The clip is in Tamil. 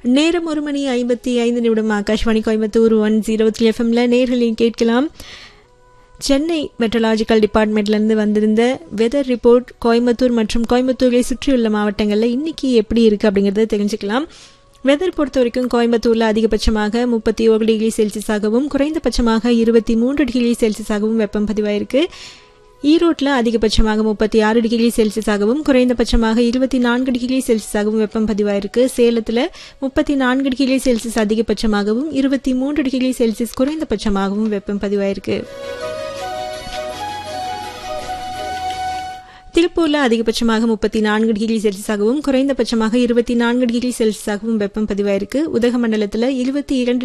நேரம் ஒரு மணி ஐம்பத்தி ஐந்து நிமிடம் Akashvani Coimbatore one zero three எஃப்எம்ல நேர்களில் கேட்கலாம் சென்னை மெட்ரலாஜிக்கல் டிபார்ட்மெண்ட்லேருந்து வந்திருந்த வெதர் ரிப்போர்ட் கோயம்புத்தூர் மற்றும் கோயம்புத்தூரை சுற்றியுள்ள மாவட்டங்களில் இன்னைக்கு எப்படி இருக்குது அப்படிங்கிறத தெரிஞ்சுக்கலாம் வெதர் பொறுத்த வரைக்கும் கோயம்புத்தூரில் அதிகபட்சமாக முப்பத்தி ஒரு டிகிரி செல்சியஸாகவும் குறைந்தபட்சமாக இருபத்தி மூன்று டிகிரி செல்சியஸாகவும் வெப்பம் பதிவாயிருக்கு ஈரோட்டில் அதிகபட்சமாக முப்பத்தி ஆறு டிகிரி செல்சியஸாகவும் குறைந்தபட்சமாக இருபத்தி நான்கு டிகிரி செல்சியஸாகவும் வெப்பம் பதிவாயிருக்கு சேலத்தில் முப்பத்தி நான்கு டிகிரி செல்சியஸ் அதிகபட்சமாகவும் இருபத்தி மூன்று டிகிரி செல்சியஸ் குறைந்தபட்சமாகவும் வெப்பம் பதிவாயிருக்கு திருப்பூர்ல அதிகபட்சமாக முப்பத்தி நான்கு டிகிரி செல்சியஸாகவும் குறைந்தபட்சமாக இருபத்தி நான்கு டிகிரி செல்சியஸாகவும் வெப்பம் பதிவாயிருக்கு உதகமண்டலத்தில் இருபத்தி இரண்டு